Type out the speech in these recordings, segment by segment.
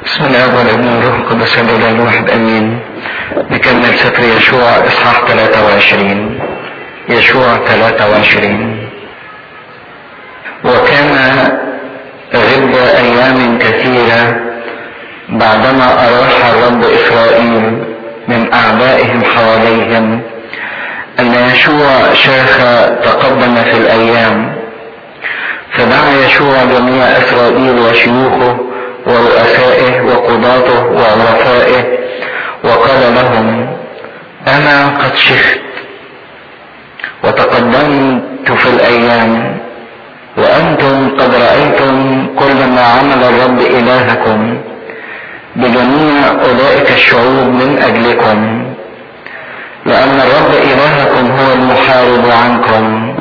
بسم الله والابن والروح القدس الاله الواحد امين نكمل سفر يشوع اصحاح 23 يشوع 23 وكان غب ايام كثيره بعدما اراح الرب اسرائيل من اعدائهم حواليهم ان يشوع شاخ تقدم في الايام فدعا يشوع جميع اسرائيل وشيوخه ورؤسائه وقضاته وعرفائه وقال لهم انا قد شخت وتقدمت في الايام وانتم قد رايتم كل ما عمل الرب الهكم بجميع اولئك الشعوب من اجلكم لان الرب الهكم هو المحارب عنكم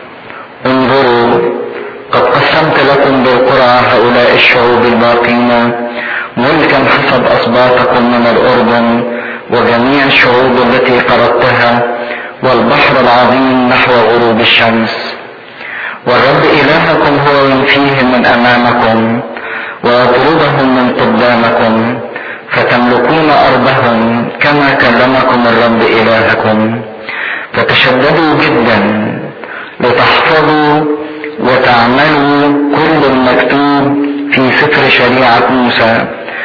انظروا قد قسمت لكم بالقرى هؤلاء الشعوب الباقين ملكا حسب أسباطكم من الأردن وجميع الشعوب التي قرضتها والبحر العظيم نحو غروب الشمس والرب إلهكم هو ينفيهم من أمامكم ويطردهم من قدامكم فتملكون أرضهم كما كلمكم الرب إلهكم فتشددوا جدا لتحفظوا وتعملوا كل المكتوب في سفر شريعة موسى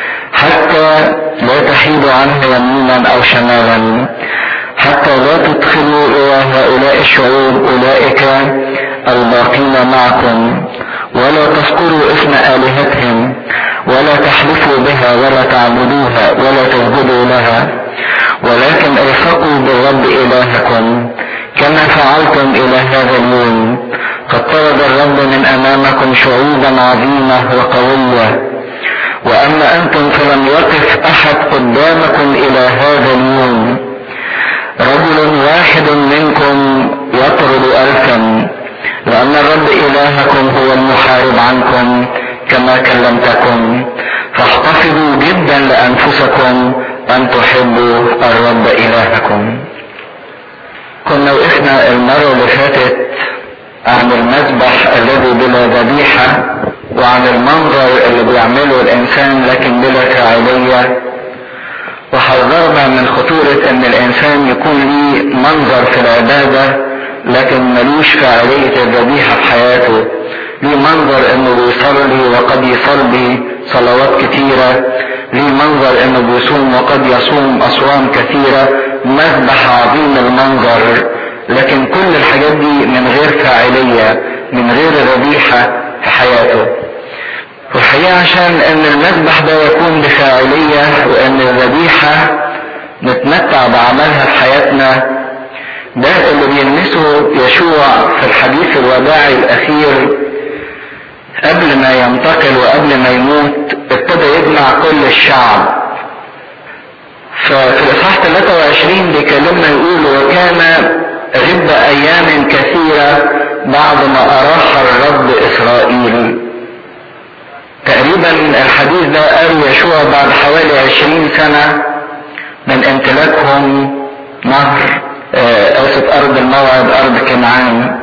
حتى لا تحيدوا عنه يمينا أو شمالا حتى لا تدخلوا إلى هؤلاء الشعوب أولئك الباقين معكم ولا تذكروا اسم آلهتهم ولا تحلفوا بها ولا تعبدوها ولا تسجدوا لها ولكن ارفقوا بالرب إلهكم كما فعلتم إلى هذا اليوم قد طرد الرب من امامكم شعوبا عظيمه وقويه واما انتم فلم يقف احد قدامكم الى هذا اليوم رجل واحد منكم يطرد الفا لان الرب الهكم هو المحارب عنكم كما كلمتكم فاحتفظوا جدا لانفسكم ان تحبوا الرب الهكم كنا وقفنا المره اللي فاتت عن المذبح الذي بلا ذبيحة وعن المنظر اللي بيعمله الإنسان لكن بلا فاعلية وحذرنا من خطورة إن الإنسان يكون ليه منظر في العبادة لكن ملوش فاعلية الذبيحة في حياته ليه منظر إنه بيصلي وقد يصلي صلوات كتيرة ليه منظر إنه بيصوم وقد يصوم أصوام كثيرة مذبح عظيم المنظر لكن كل الحاجات دي من غير فاعلية من غير ذبيحة في حياته والحقيقة عشان ان المذبح ده يكون بفاعلية وان الذبيحة نتمتع بعملها في حياتنا ده اللي بيلمسه يشوع في الحديث الوداعي الاخير قبل ما ينتقل وقبل ما يموت ابتدى يجمع كل الشعب ففي الاصحاح 23 بيكلمنا يقول وكان غب ايام كثيرة بعد ما اراح الرب اسرائيل تقريبا الحديث ده قال يشوع بعد حوالي عشرين سنة من امتلاكهم نهر اسف ارض الموعد ارض كنعان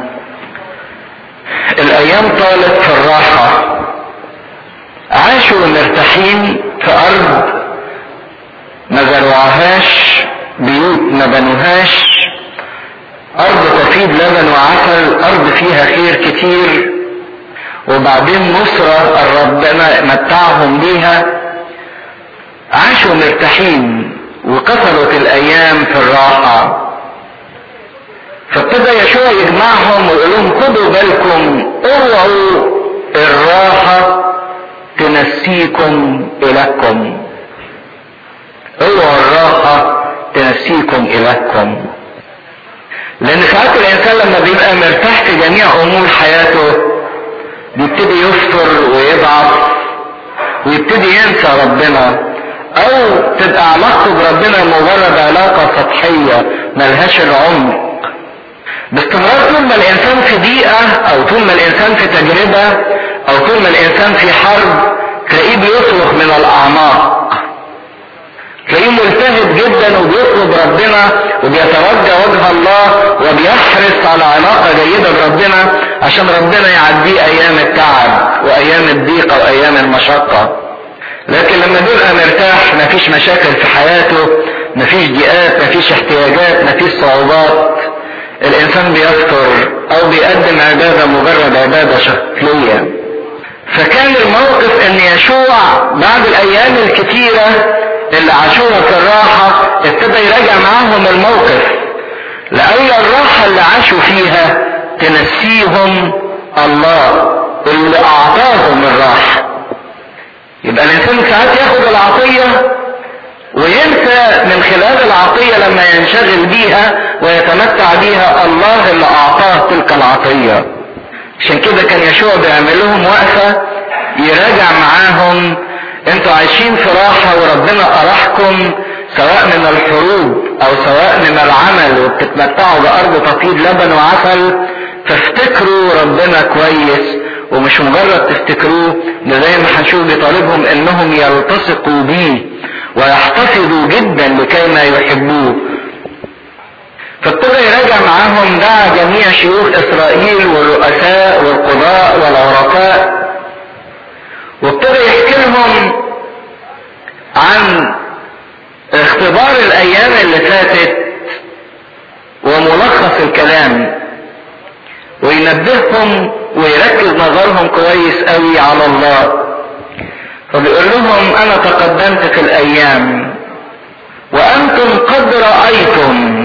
الايام طالت في الراحة عاشوا مرتاحين في ارض ما زرعوهاش بيوت ما بنوهاش أرض تفيد لبن وعسل أرض فيها خير كتير وبعدين نصرة ربنا متعهم بيها عاشوا مرتاحين وكثرت الأيام في الراحة فابتدى يشوع يجمعهم ويقول لهم خدوا بالكم اوعوا الراحة تنسيكم إلهكم اوعوا الراحة تنسيكم إلهكم لان ساعات الانسان لما بيبقى مرتاح في جميع امور حياته بيبتدي يفطر ويضعف ويبتدي ينسى ربنا او تبقى علاقته بربنا مجرد علاقة سطحية ملهاش العمق باستمرار طول ما الانسان في ضيقة او طول ما الانسان في تجربة او طول ما الانسان في حرب تلاقيه بيصرخ من الاعماق تلاقيه ملتهب جدا وبيطلب ربنا وبيترجى وجه الله وبيحرص على علاقه جيده بربنا عشان ربنا يعديه ايام التعب وايام الضيقه وايام المشقه لكن لما بيبقى يبقى مرتاح مفيش مشاكل في حياته مفيش ضيقات مفيش احتياجات مفيش صعوبات الانسان بيفطر او بيقدم عبادة مجرد عبادة شكلية فكان الموقف ان يشوع بعد الايام الكتيرة اللي عاشوها في الراحة ابتدى يراجع معاهم الموقف لأن الراحة اللي عاشوا فيها تنسيهم الله اللي أعطاهم الراحة يبقى الإنسان ساعات ياخد العطية وينسى من خلال العطية لما ينشغل بيها ويتمتع بيها الله اللي أعطاه تلك العطية عشان كده كان يشوع بيعمل لهم وقفة يراجع معاهم انتوا عايشين في راحة وربنا أراحكم سواء من الحروب أو سواء من العمل وبتتمتعوا بأرض تفيض لبن وعسل فافتكروا ربنا كويس ومش مجرد تفتكروه ده زي ما هنشوف بيطالبهم انهم يلتصقوا بيه ويحتفظوا جدا لكي ما يحبوه فابتدى يراجع معاهم دعا جميع شيوخ اسرائيل والرؤساء والقضاء والعرفاء وابتدى يحكي لهم عن اختبار الايام اللي فاتت وملخص الكلام وينبههم ويركز نظرهم كويس قوي على الله فبيقول لهم انا تقدمت في الايام وانتم قد رايتم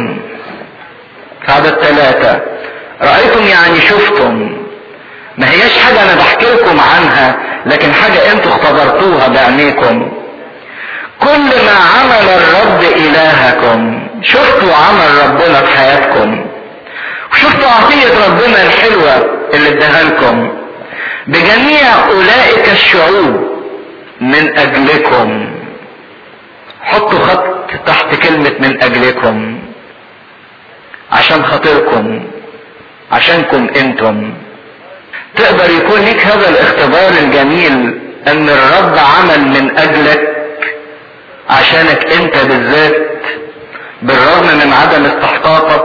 في عدد ثلاثة رأيتم يعني شفتم ما هياش حاجة انا بحكي لكم عنها لكن حاجة انتوا اختبرتوها بعينيكم كل ما عمل الرب الهكم شفتوا عمل ربنا في حياتكم وشفتوا عطية ربنا الحلوة اللي اداها لكم بجميع اولئك الشعوب من اجلكم حطوا خط تحت كلمة من اجلكم عشان خاطركم عشانكم انتم تقدر يكون ليك هذا الاختبار الجميل ان الرب عمل من اجلك عشانك انت بالذات بالرغم من عدم استحقاقك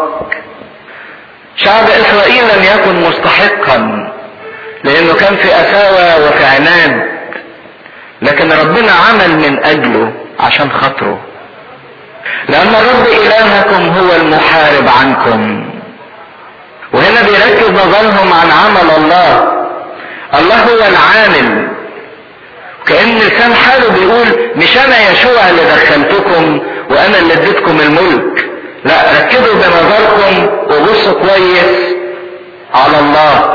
شعب اسرائيل لم يكن مستحقا لانه كان في اساوى وفي عناد لكن ربنا عمل من اجله عشان خاطره لان الرب الهكم هو المحارب عنكم وهنا بيركز نظرهم عن عمل الله الله هو العامل كأن لسان حاله بيقول مش انا يشوع اللي دخلتكم وانا اللي اديتكم الملك لا ركزوا بنظركم وبصوا كويس على الله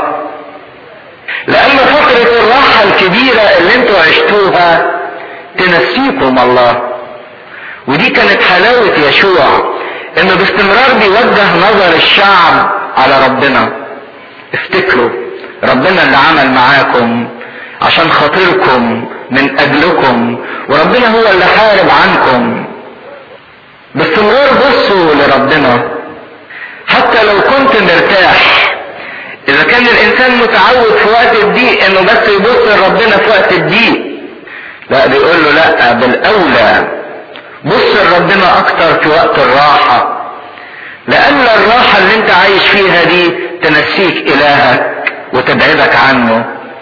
لان فترة الراحة الكبيرة اللي انتوا عشتوها تنسيكم الله ودي كانت حلاوة يشوع انه باستمرار بيوجه نظر الشعب على ربنا افتكروا ربنا اللي عمل معاكم عشان خاطركم من اجلكم وربنا هو اللي حارب عنكم باستمرار بصوا لربنا حتى لو كنت مرتاح اذا كان الانسان متعود في وقت الضيق انه بس يبص لربنا في وقت الضيق لا بيقول له لا بالاولى بص لربنا اكتر في وقت الراحة لان الراحة اللي انت عايش فيها دي تنسيك الهك وتبعدك عنه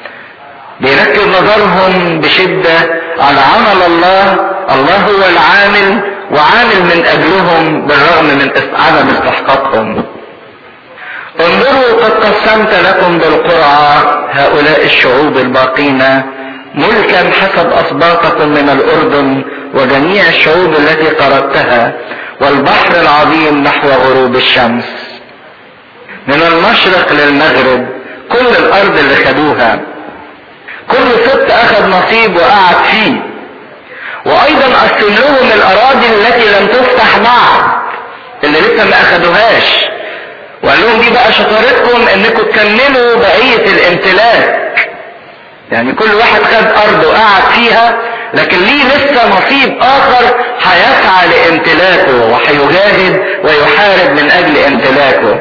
بيركز نظرهم بشدة على عمل الله الله هو العامل وعامل من اجلهم بالرغم من عدم استحقاقهم انظروا قد قسمت لكم بالقرعة هؤلاء الشعوب الباقين ملكا حسب اسباطكم من الاردن وجميع الشعوب التي قرضتها والبحر العظيم نحو غروب الشمس من المشرق للمغرب كل الارض اللي خدوها كل ست اخذ نصيب وقعد فيه وايضا قسم لهم الاراضي التي لم تفتح بعد اللي لسه ما اخدوهاش وقال لهم دي بقى شطارتكم انكم تكملوا بقيه الامتلاك يعني كل واحد خد ارض وقعد فيها لكن ليه لسه نصيب اخر هيسعى لامتلاكه وهيجاهد ويحارب من اجل امتلاكه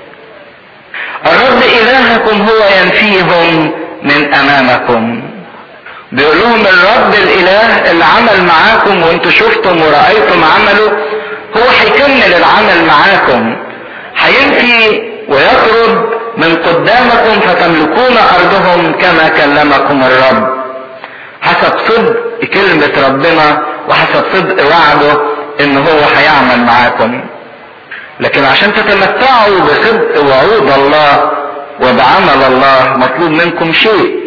الرب الهكم هو ينفيهم من امامكم بيقول لهم الرب الاله اللي عمل معاكم وانتوا شفتم ورأيتم عمله هو هيكمل العمل معاكم هينفي ويطرد من قدامكم فتملكون ارضهم كما كلمكم الرب حسب صدق كلمة ربنا وحسب صدق وعده ان هو هيعمل معاكم لكن عشان تتمتعوا بصدق وعود الله وبعمل الله مطلوب منكم شيء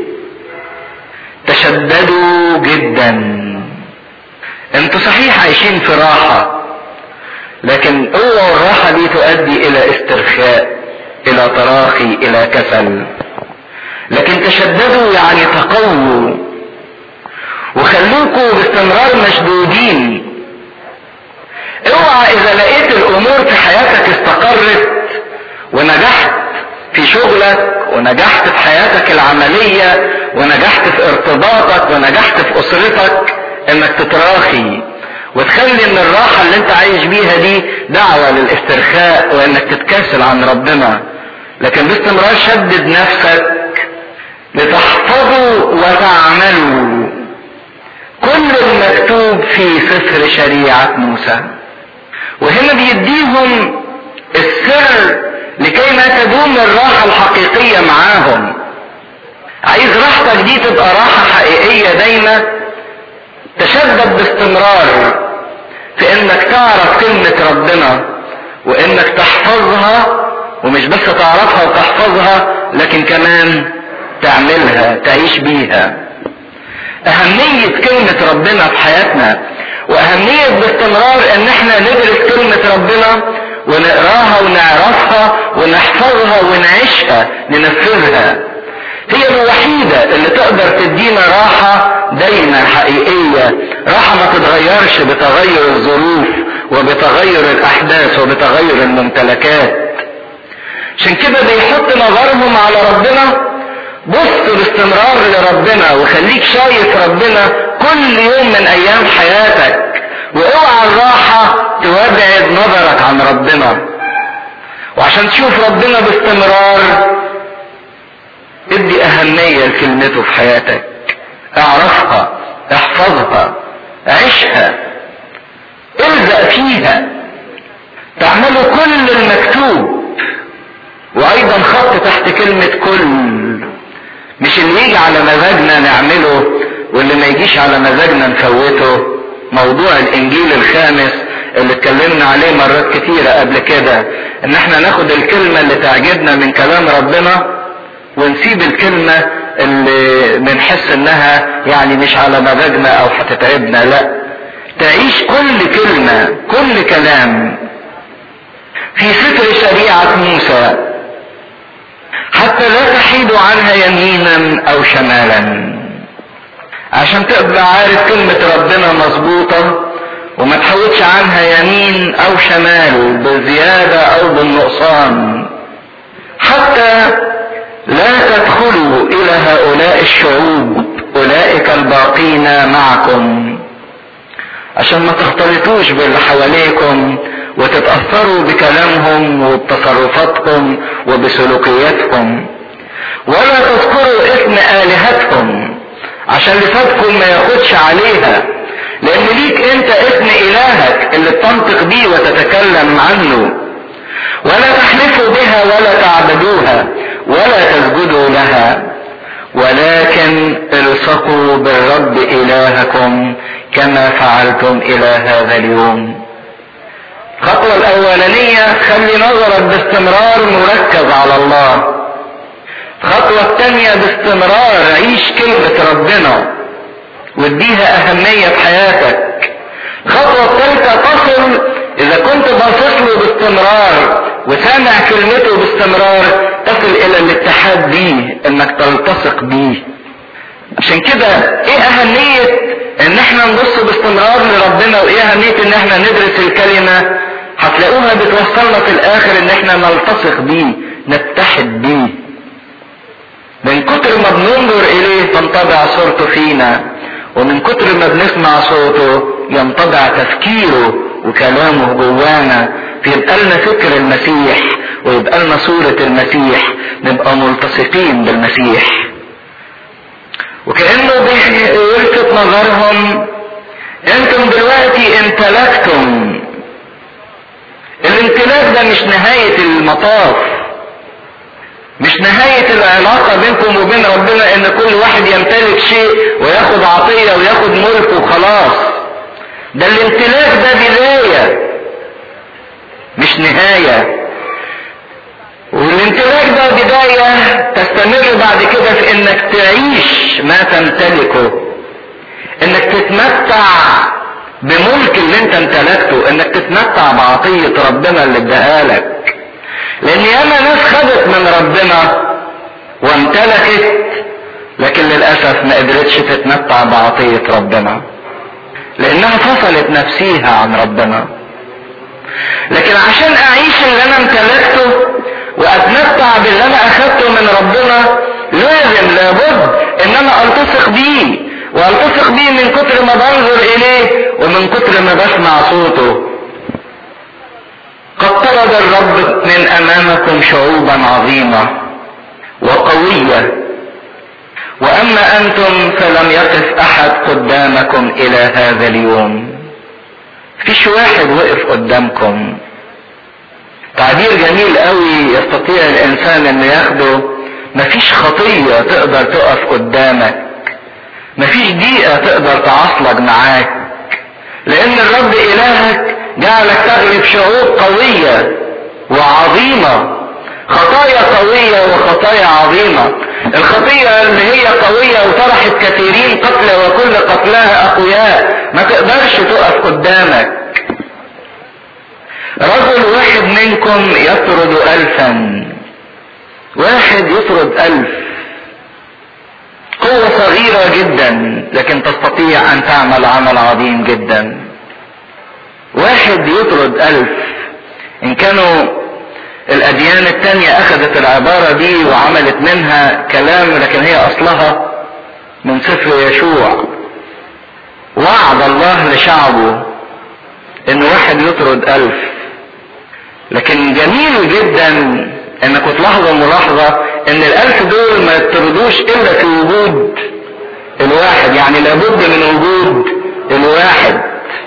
تشددوا جدا انتوا صحيح عايشين في راحة لكن اوعوا الراحة دي تؤدي الى استرخاء الى تراخي الى كسل لكن تشددوا يعني تقووا وخلوكوا باستمرار مشدودين اوعى اذا لقيت الامور في حياتك استقرت ونجحت في شغلك ونجحت في حياتك العملية ونجحت في ارتباطك ونجحت في اسرتك انك تتراخي وتخلي ان الراحة اللي انت عايش بيها دي دعوة للاسترخاء وانك تتكاسل عن ربنا لكن باستمرار شدد نفسك لتحفظوا وتعملوا كل المكتوب في سفر شريعة موسى وهنا بيديهم السر لكي ما تدوم الراحة الحقيقية معاهم عايز راحتك دي تبقى راحة حقيقية دايما تشدد باستمرار في انك تعرف كلمة ربنا وانك تحفظها ومش بس تعرفها وتحفظها لكن كمان تعملها تعيش بيها اهمية كلمة ربنا في حياتنا واهمية باستمرار ان احنا ندرس كلمة ربنا ونقراها ونعرفها ونحفظها ونعيشها ننفذها هي الوحيدة اللي تقدر تدينا راحة دايما حقيقية راحة ما تتغيرش بتغير الظروف وبتغير الاحداث وبتغير الممتلكات عشان كده بيحط نظرهم على ربنا بص باستمرار لربنا وخليك شايف ربنا كل يوم من ايام حياتك واوعى الراحة تبعد نظرك عن ربنا وعشان تشوف ربنا باستمرار ادي اهمية لكلمته في حياتك اعرفها احفظها عيشها الزق فيها تعملوا كل المكتوب وايضا خط تحت كلمة كل مش اللي يجي على مزاجنا نعمله واللي ما يجيش على مزاجنا نفوته موضوع الانجيل الخامس اللي اتكلمنا عليه مرات كتيرة قبل كده ان احنا ناخد الكلمة اللي تعجبنا من كلام ربنا ونسيب الكلمة اللي بنحس انها يعني مش على مزاجنا او هتتعبنا لا تعيش كل كلمة كل كلام في سفر شريعة موسى حتى لا تحيدوا عنها يمينا او شمالا عشان تبقى عارف كلمة ربنا مظبوطة وما تحودش عنها يمين او شمال بالزيادة او بالنقصان حتى لا تدخلوا الى هؤلاء الشعوب اولئك الباقين معكم عشان ما تختلطوش باللي حواليكم وتتأثروا بكلامهم وبتصرفاتهم وبسلوكياتهم ولا تذكروا اسم آلهتهم عشان لسانكم ما ياخدش عليها لان ليك انت اسم الهك اللي بتنطق بيه وتتكلم عنه ولا تحلفوا بها ولا تعبدوها ولا تسجدوا لها ولكن الصقوا بالرب الهكم كما فعلتم الى هذا اليوم الخطوة الاولانية خلي نظرك باستمرار مركز على الله الخطوة الثانية باستمرار عيش كلمة ربنا واديها اهمية في حياتك الخطوة الثالثة تصل اذا كنت باصص له باستمرار وسامع كلمته باستمرار تصل الى الاتحاد بيه انك تلتصق بيه عشان كده ايه اهمية ان احنا نبص باستمرار لربنا وايه اهمية ان احنا ندرس الكلمة هتلاقوها بتوصلنا في الاخر ان احنا نلتصق بيه نتحد بيه من كتر ما بننظر اليه تنطبع صورته فينا ومن كتر ما بنسمع صوته ينطبع تفكيره وكلامه جوانا فيبقى لنا فكر المسيح ويبقى لنا صورة المسيح نبقى ملتصقين بالمسيح وكأنه بيلفت نظرهم انتم دلوقتي امتلكتم الامتلاك ده مش نهاية المطاف مش نهاية العلاقة بينكم وبين ربنا ان كل واحد يمتلك شيء وياخد عطية وياخد ملك وخلاص ده الامتلاك ده بداية مش نهاية والامتلاك ده بداية تستمر بعد كده في انك تعيش ما تمتلكه انك تتمتع بملك اللي انت امتلكته انك تتمتع بعطية ربنا اللي اداها لك لان ياما ناس خدت من ربنا وامتلكت لكن للاسف ما قدرتش تتمتع بعطية ربنا لانها فصلت نفسيها عن ربنا لكن عشان اعيش اللي انا امتلكته واتمتع باللي انا اخدته من ربنا لازم لابد ان انا التصق بيه والتصق بيه من كتر ما بنظر اليه ومن كتر ما بسمع صوته قد طرد الرب من امامكم شعوبا عظيمه وقويه واما انتم فلم يقف احد قدامكم الى هذا اليوم فيش واحد وقف قدامكم تعبير جميل قوي يستطيع الانسان انه ياخده مفيش خطيه تقدر تقف قدامك مفيش دقيقه تقدر تعصلك معاك لان الرب الهك جعلك تغلب شعوب قويه وعظيمه خطايا قوية وخطايا عظيمة الخطية اللي هي قوية وطرحت كثيرين قتلى وكل قتلاها أقوياء ما تقدرش تقف قدامك رجل واحد منكم يطرد ألفا واحد يطرد ألف قوة صغيرة جدا لكن تستطيع أن تعمل عمل عظيم جدا واحد يطرد ألف إن كانوا الاديان التانية اخذت العبارة دي وعملت منها كلام لكن هي اصلها من سفر يشوع وعد الله لشعبه ان واحد يطرد الف لكن جميل جدا انكم تلاحظوا ملاحظة ان الالف دول ما يطردوش الا في وجود الواحد يعني لابد من وجود الواحد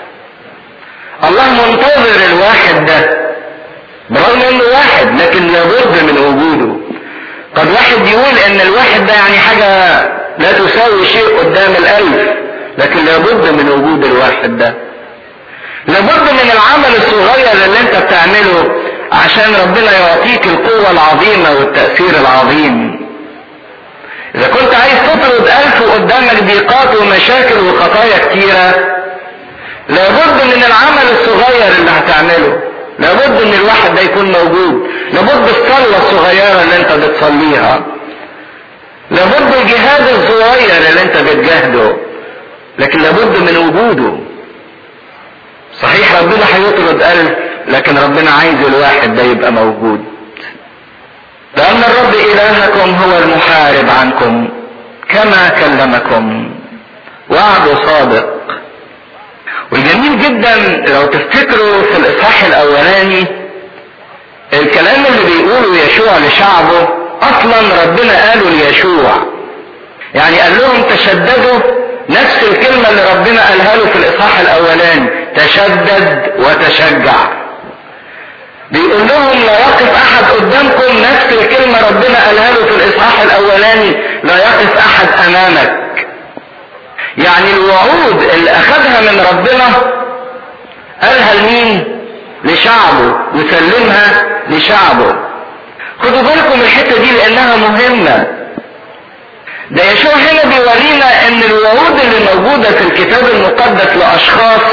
الله منتظر الواحد ده برغم انه واحد لكن لابد من وجوده قد واحد يقول ان الواحد ده يعني حاجة لا تساوي شيء قدام الالف لكن لابد من وجود الواحد ده لابد من العمل الصغير اللي انت بتعمله عشان ربنا يعطيك القوة العظيمة والتأثير العظيم اذا كنت عايز تطرد الف وقدامك ضيقات ومشاكل وخطايا كتيرة لابد من العمل الصغير اللي هتعمله لابد ان الواحد ده يكون موجود لابد الصلوة الصغيرة اللي انت بتصليها لابد الجهاد الصغير اللي انت بتجاهده لكن لابد من وجوده صحيح ربنا هيطرد ألف لكن ربنا عايز الواحد ده يبقى موجود لأن الرب إلهكم هو المحارب عنكم كما كلمكم وعده صادق والجميل جدا لو تفتكروا في الاصحاح الاولاني الكلام اللي بيقوله يشوع لشعبه اصلا ربنا قاله ليشوع يعني قال لهم تشددوا نفس الكلمة اللي ربنا قالها له في الاصحاح الاولاني تشدد وتشجع بيقول لهم لا يقف احد قدامكم نفس الكلمة ربنا قالها له في الاصحاح الاولاني لا يقف احد امامك يعني الوعود اللي اخذها من ربنا قالها لمين لشعبه وسلمها لشعبه خدوا بالكم الحته دي لانها مهمه ده يشوع هنا بيورينا ان الوعود اللي موجوده في الكتاب المقدس لاشخاص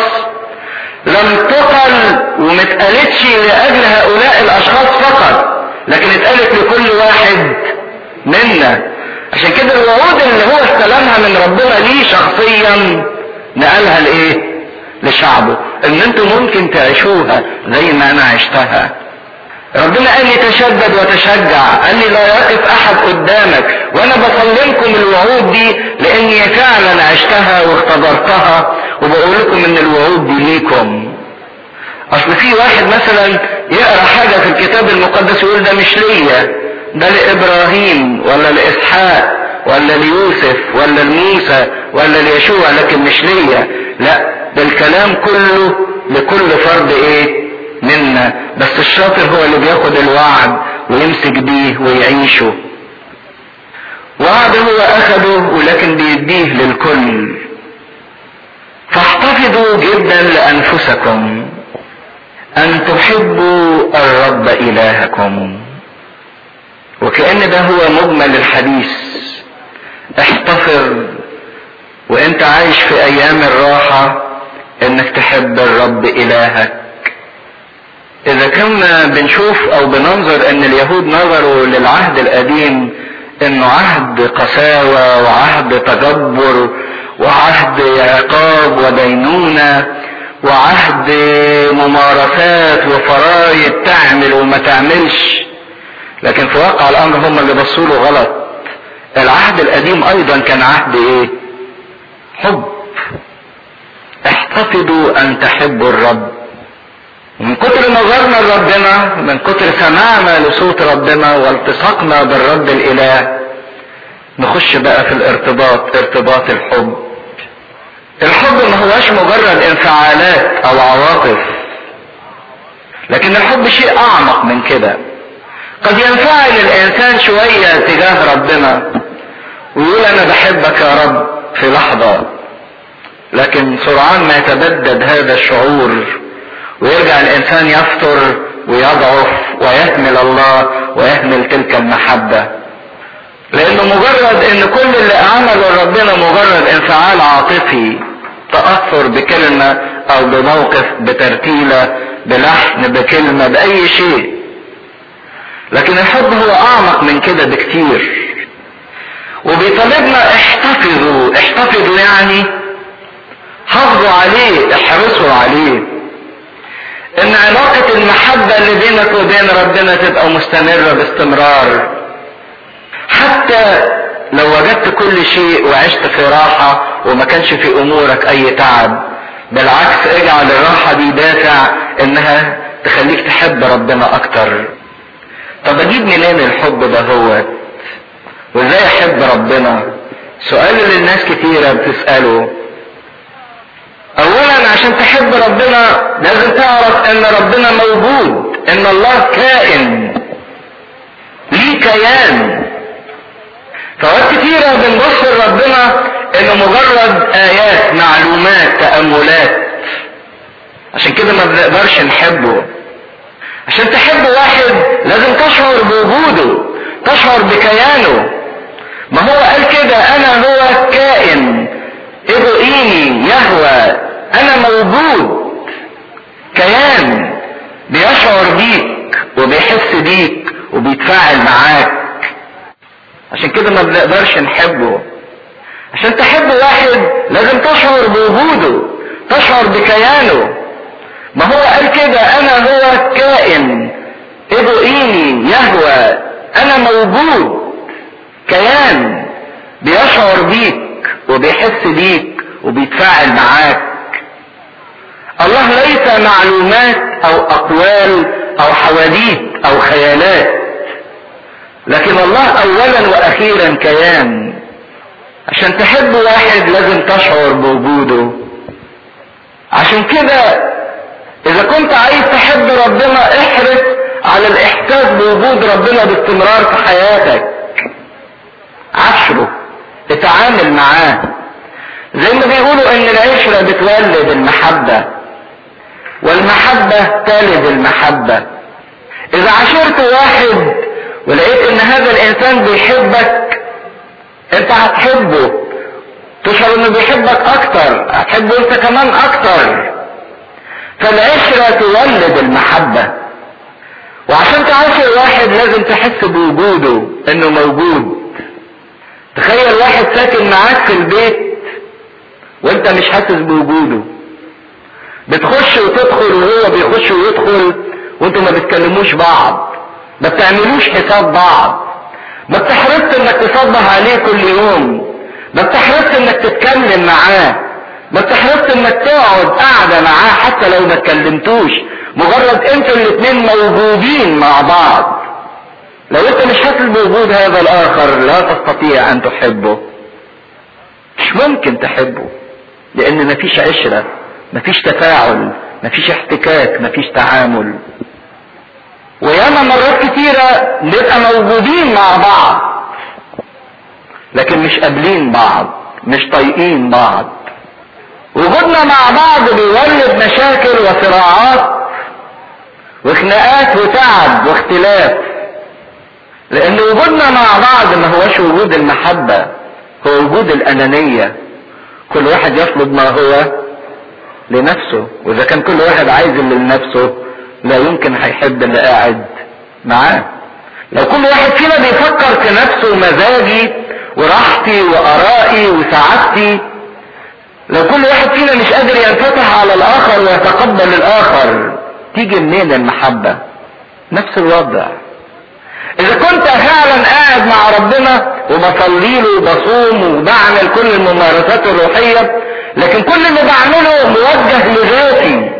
لم تقل ومتقالتش لاجل هؤلاء الاشخاص فقط لكن اتقالت لكل واحد منا عشان كده الوعود اللي هو استلمها من ربنا ليه شخصيا نقلها لايه لشعبه ان انتم ممكن تعيشوها زي ما انا عشتها ربنا قال لي تشدد وتشجع قال لي لا يقف احد قدامك وانا بسلمكم الوعود دي لاني فعلا عشتها واختبرتها وبقول لكم ان الوعود دي ليكم اصل في واحد مثلا يقرا حاجه في الكتاب المقدس يقول ده مش ليا ده لابراهيم ولا لاسحاق ولا ليوسف ولا لموسى ولا ليشوع لكن مش ليا لا ده الكلام كله لكل فرد ايه منا بس الشاطر هو اللي بياخد الوعد ويمسك بيه ويعيشه وعد هو اخده ولكن بيديه للكل فاحتفظوا جدا لانفسكم ان تحبوا الرب الهكم وكأن ده هو مجمل الحديث احتفظ وانت عايش في ايام الراحة انك تحب الرب الهك اذا كنا بنشوف او بننظر ان اليهود نظروا للعهد القديم انه عهد قساوة وعهد تجبر وعهد عقاب ودينونة وعهد ممارسات وفرايد تعمل وما تعملش لكن في واقع الامر هم اللي بصوا له غلط العهد القديم ايضا كان عهد ايه حب احتفظوا ان تحبوا الرب من كتر نظرنا لربنا من كتر سماعنا لصوت ربنا والتصاقنا بالرب الاله نخش بقى في الارتباط ارتباط الحب الحب ما هوش مجرد انفعالات او عواطف لكن الحب شيء اعمق من كده قد ينفعل الانسان شوية تجاه ربنا ويقول انا بحبك يا رب في لحظة لكن سرعان ما يتبدد هذا الشعور ويرجع الانسان يفتر ويضعف ويهمل الله ويهمل تلك المحبة لانه مجرد ان كل اللي عمله ربنا مجرد انفعال عاطفي تأثر بكلمة او بموقف بترتيلة بلحن بكلمة باي شيء لكن الحب هو اعمق من كده بكتير وبيطالبنا احتفظوا احتفظوا يعني حافظوا عليه احرصوا عليه ان علاقة المحبة اللي بينك وبين ربنا تبقى مستمرة باستمرار حتى لو وجدت كل شيء وعشت في راحة وما كانش في امورك اي تعب بالعكس اجعل الراحة دي دافع انها تخليك تحب ربنا اكتر طب اجيب منين الحب ده هو وازاي احب ربنا سؤال اللي الناس كتيرة بتسأله اولا عشان تحب ربنا لازم تعرف ان ربنا موجود ان الله كائن ليه كيان فوقت كتيرة بنبص لربنا انه مجرد ايات معلومات تأملات عشان كده ما بنقدرش نحبه عشان تحب واحد لازم تشعر بوجوده تشعر بكيانه ما هو قال كده انا هو كائن ابقيني يهوى انا موجود كيان بيشعر بيك وبيحس بيك وبيتفاعل معاك عشان كده ما بنقدرش نحبه عشان تحب واحد لازم تشعر بوجوده تشعر بكيانه ما هو قال كده انا هو كائن ابقيني يهوى انا موجود كيان بيشعر بيك وبيحس بيك وبيتفاعل معاك الله ليس معلومات او اقوال او حواديت او خيالات لكن الله اولا واخيرا كيان عشان تحب واحد لازم تشعر بوجوده عشان كده اذا كنت عايز تحب ربنا احرص على الاحساس بوجود ربنا باستمرار في حياتك عشره اتعامل معاه زي ما بيقولوا ان العشرة بتولد المحبة والمحبة تلد المحبة اذا عشرت واحد ولقيت ان هذا الانسان بيحبك انت هتحبه تشعر انه بيحبك اكتر هتحبه انت كمان اكتر فالعشرة تولد المحبة وعشان تعاشر واحد لازم تحس بوجوده انه موجود تخيل واحد ساكن معاك في البيت وانت مش حاسس بوجوده بتخش وتدخل وهو بيخش ويدخل وانتوا ما بتكلموش بعض ما بتعملوش حساب بعض ما بتحرصش انك تصبح عليه كل يوم ما بتحرصش انك تتكلم معاه ما بتحرصش انك تقعد قاعدة معاه حتى لو ما اتكلمتوش مجرد انتوا الاتنين موجودين مع بعض لو انت مش حاسس بوجود هذا الاخر لا تستطيع ان تحبه مش ممكن تحبه لان مفيش عشرة مفيش تفاعل مفيش احتكاك مفيش تعامل وياما مرات كتيرة نبقى موجودين مع بعض لكن مش قابلين بعض مش طايقين بعض وجودنا مع بعض بيولد مشاكل وصراعات وخناقات وتعب واختلاف لان وجودنا مع بعض ما هوش وجود المحبة هو وجود الانانية كل واحد يطلب ما هو لنفسه واذا كان كل واحد عايز اللي لنفسه لا يمكن هيحب اللي قاعد معاه لو كل واحد فينا بيفكر في نفسه ومزاجي وراحتي وارائي وسعادتي لو كل واحد فينا مش قادر ينفتح على الاخر ويتقبل الاخر تيجي منين المحبة نفس الوضع اذا كنت فعلا قاعد مع ربنا وبصلي له وبصوم وبعمل كل الممارسات الروحية لكن كل اللي بعمله موجه لذاتي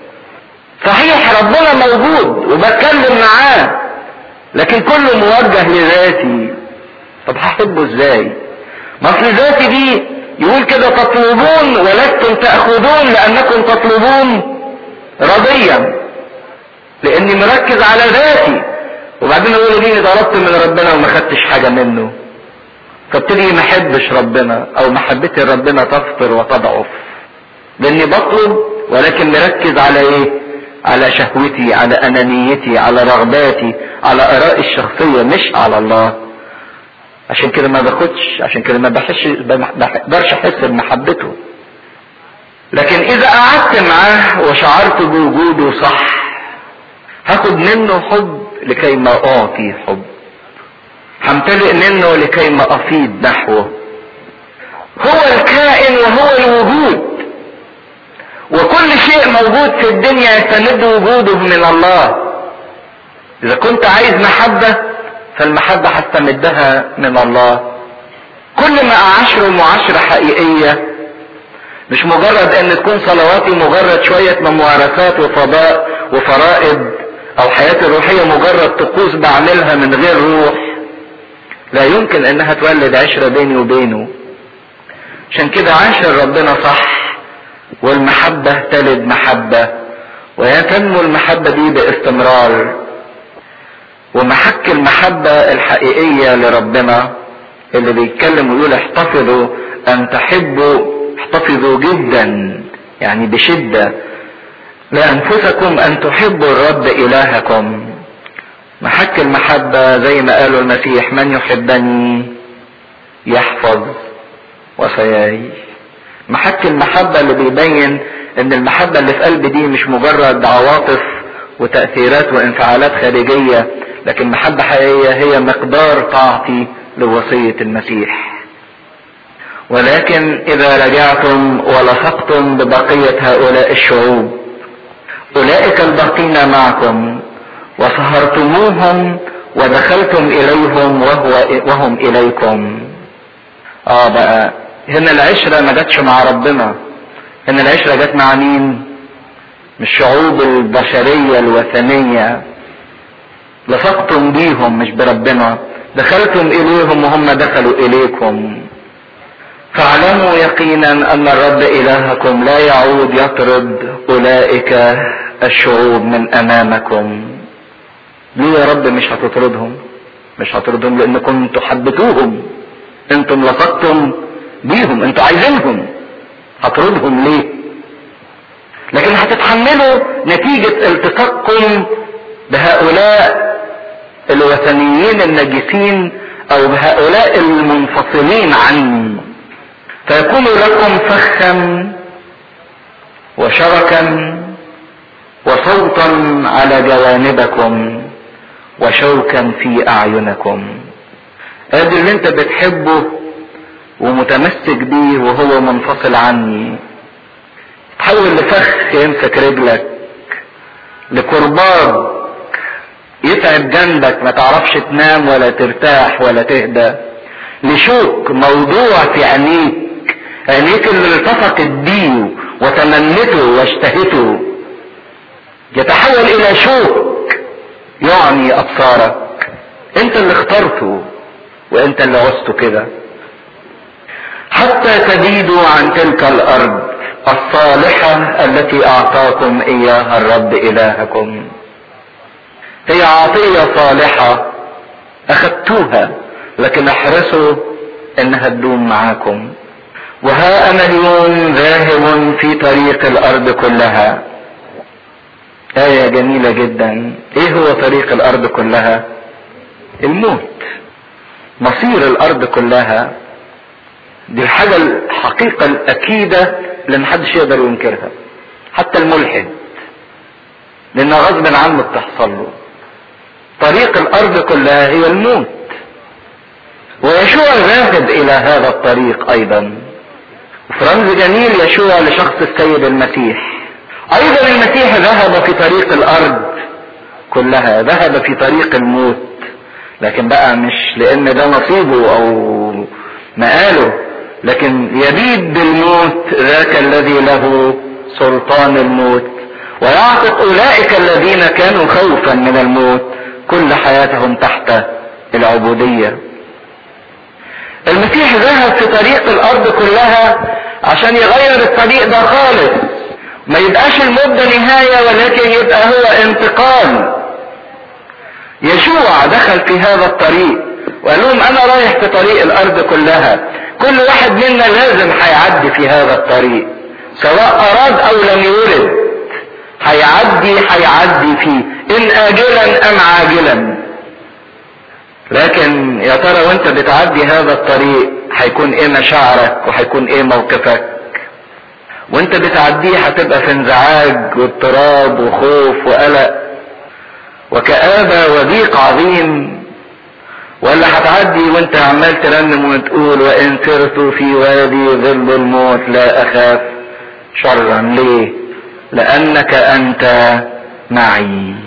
صحيح ربنا موجود وبتكلم معاه لكن كله موجه لذاتي طب هحبه ازاي ما اصل ذاتي دي يقول كده تطلبون ولستم تأخذون لأنكم تطلبون رضيا لأني مركز على ذاتي وبعدين يقول لي طلبت من ربنا وما خدتش حاجة منه فابتدي ما احبش ربنا او محبتي لربنا تفطر وتضعف لاني بطلب ولكن مركز على ايه على شهوتي على انانيتي على رغباتي على ارائي الشخصيه مش على الله عشان كده ما باخدش عشان كده ما بحسش ما بقدرش احس بمحبته لكن اذا قعدت معاه وشعرت بوجوده صح هاخد منه حب لكي ما اعطي حب همتلئ منه لكي ما افيض نحوه هو الكائن وهو الوجود وكل شيء موجود في الدنيا يستمد وجوده من الله اذا كنت عايز محبة فالمحبة هستمدها من الله كل ما اعاشره معاشرة حقيقية مش مجرد ان تكون صلواتي مجرد شوية ممارسات وفضاء وفرائض او حياتي الروحية مجرد طقوس بعملها من غير روح لا يمكن انها تولد عشرة بيني وبينه عشان كده عاشر ربنا صح والمحبة تلد محبة ويتم المحبة دي باستمرار ومحك المحبة الحقيقية لربنا اللي بيتكلم ويقول احتفظوا ان تحبوا احتفظوا جدا يعني بشدة لانفسكم ان تحبوا الرب الهكم محك المحبة زي ما قالوا المسيح من يحبني يحفظ وصاياي محك المحبة اللي بيبين ان المحبة اللي في قلبي دي مش مجرد عواطف وتأثيرات وانفعالات خارجية لكن محبة حقيقية هي مقدار طاعتي لوصية المسيح ولكن اذا رجعتم ولصقتم ببقية هؤلاء الشعوب اولئك الباقين معكم وسهرتموهم ودخلتم اليهم وهو وهم اليكم اه بقى هنا العشرة ما جاتش مع ربنا هنا العشرة جت مع مين مش الشعوب البشرية الوثنية لصقتم بيهم مش بربنا دخلتم اليهم وهم دخلوا اليكم فاعلموا يقينا ان الرب الهكم لا يعود يطرد اولئك الشعوب من امامكم ليه يا رب مش هتطردهم مش هتطردهم لانكم انتوا حبيتوهم انتم لصقتم بيهم انتوا عايزينهم هتطردهم ليه لكن هتتحملوا نتيجة التصقكم بهؤلاء الوثنيين النجسين او بهؤلاء المنفصلين عني فيكون لكم فخا وشركا وصوتا على جوانبكم وشوكا في اعينكم ادي اللي انت بتحبه ومتمسك بيه وهو منفصل عني تحول لفخ يمسك رجلك لكرباج يتعب جنبك ما تعرفش تنام ولا ترتاح ولا تهدى لشوك موضوع في عينيك عينيك اللي التصقت بيه وتمنته واشتهته يتحول الى شوك يعني ابصارك انت اللي اخترته وانت اللي عزته كده حتى تبيدوا عن تلك الارض الصالحة التي اعطاكم اياها الرب الهكم هي عطية صالحة اخدتوها لكن احرصوا انها تدوم معاكم وها انا اليوم ذاهب في طريق الارض كلها آية جميلة جدا ايه هو طريق الارض كلها الموت مصير الارض كلها دي الحاجة الحقيقة الاكيدة اللي محدش يقدر ينكرها حتى الملحد لانها غصب عنه بتحصل له طريق الارض كلها هي الموت ويشوع ذاهب الى هذا الطريق ايضا في رمز جميل يشوع لشخص السيد المسيح ايضا المسيح ذهب في طريق الارض كلها ذهب في طريق الموت لكن بقى مش لان ده نصيبه او مقاله لكن يبيد بالموت ذاك الذي له سلطان الموت ويعتق اولئك الذين كانوا خوفا من الموت كل حياتهم تحت العبوديه المسيح ذهب في طريق الارض كلها عشان يغير الطريق ده خالص ما يبقاش الموت ده نهاية ولكن يبقى هو انتقال يشوع دخل في هذا الطريق وقال لهم انا رايح في طريق الارض كلها كل واحد منا لازم هيعدي في هذا الطريق سواء اراد او لم يرد هيعدي هيعدي فيه ان اجلا ام عاجلا لكن يا ترى وانت بتعدي هذا الطريق هيكون ايه مشاعرك وهيكون ايه موقفك وانت بتعديه هتبقى في انزعاج واضطراب وخوف وقلق وكآبة وضيق عظيم ولا هتعدي وانت عمال ترنم وتقول وان سرت في وادي ظل الموت لا اخاف شرا ليه لانك انت معي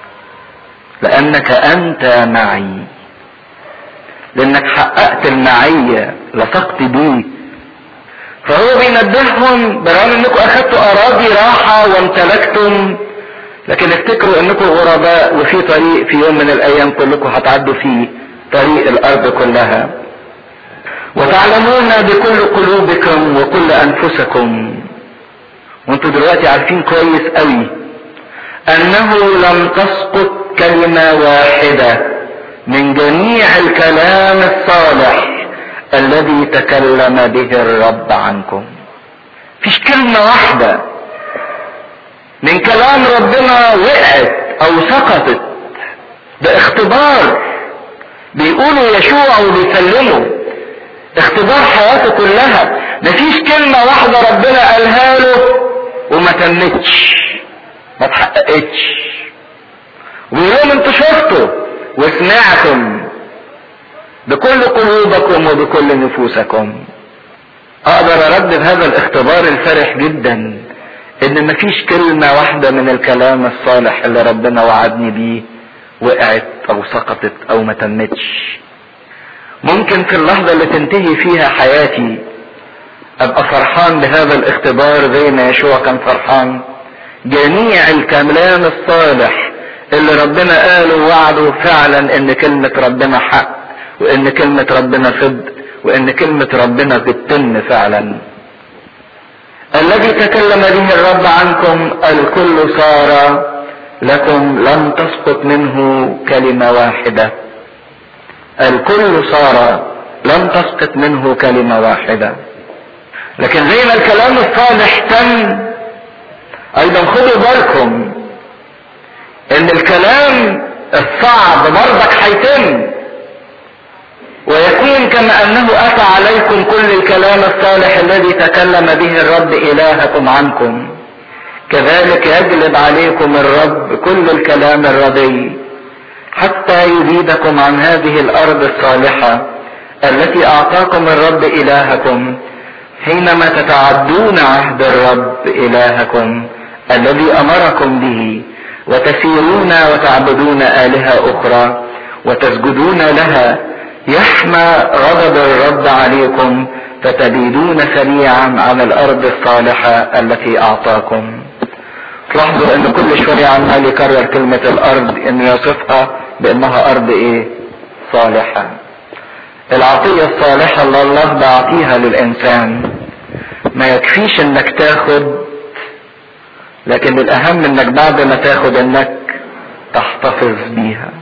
لانك انت معي لانك حققت المعية لصقت بيه فهو بينبههم برغم انكم اخدتوا اراضي راحة وامتلكتم لكن افتكروا انكم غرباء وفي طريق في يوم من الايام كلكم هتعدوا فيه طريق الارض كلها وتعلمون بكل قلوبكم وكل انفسكم وانتوا دلوقتي عارفين كويس قوي انه لم تسقط كلمة واحدة من جميع الكلام الصالح الذي تكلم به الرب عنكم فيش كلمة واحدة من كلام ربنا وقعت او سقطت ده اختبار بيقولوا يشوع وبيسلموا اختبار حياته كلها مفيش كلمة واحدة ربنا قالها له وما تمتش ما اتحققتش ويقول انتوا شفتوا وسمعتم بكل قلوبكم وبكل نفوسكم اقدر اردد هذا الاختبار الفرح جدا ان مفيش كلمة واحدة من الكلام الصالح اللي ربنا وعدني بيه وقعت او سقطت او ما تمتش ممكن في اللحظة اللي تنتهي فيها حياتي ابقى فرحان بهذا الاختبار زي ما يشوع كان فرحان جميع الكلام الصالح اللي ربنا قاله ووعده فعلا ان كلمة ربنا حق وان كلمة ربنا صدق وان كلمة ربنا بتتم فعلا الذي تكلم به الرب عنكم الكل صار لكم لم تسقط منه كلمة واحدة الكل صار لم تسقط منه كلمة واحدة لكن زي ما الكلام الصالح تم ايضا خدوا بالكم ان الكلام الصعب برضك هيتم ويكون كما انه اتى عليكم كل الكلام الصالح الذي تكلم به الرب الهكم عنكم كذلك يجلب عليكم الرب كل الكلام الردي حتى يزيدكم عن هذه الارض الصالحه التي اعطاكم الرب الهكم حينما تتعدون عهد الرب الهكم الذي امركم به وتسيرون وتعبدون الهه اخرى وتسجدون لها يحمى غضب الرب عليكم فتبيدون سريعا عن الارض الصالحه التي اعطاكم تلاحظوا ان كل شويه عمال يكرر كلمه الارض ان يصفها بانها ارض ايه صالحه العطيه الصالحه اللي الله بعطيها للانسان ما يكفيش انك تاخد لكن الاهم انك بعد ما تاخد انك تحتفظ بيها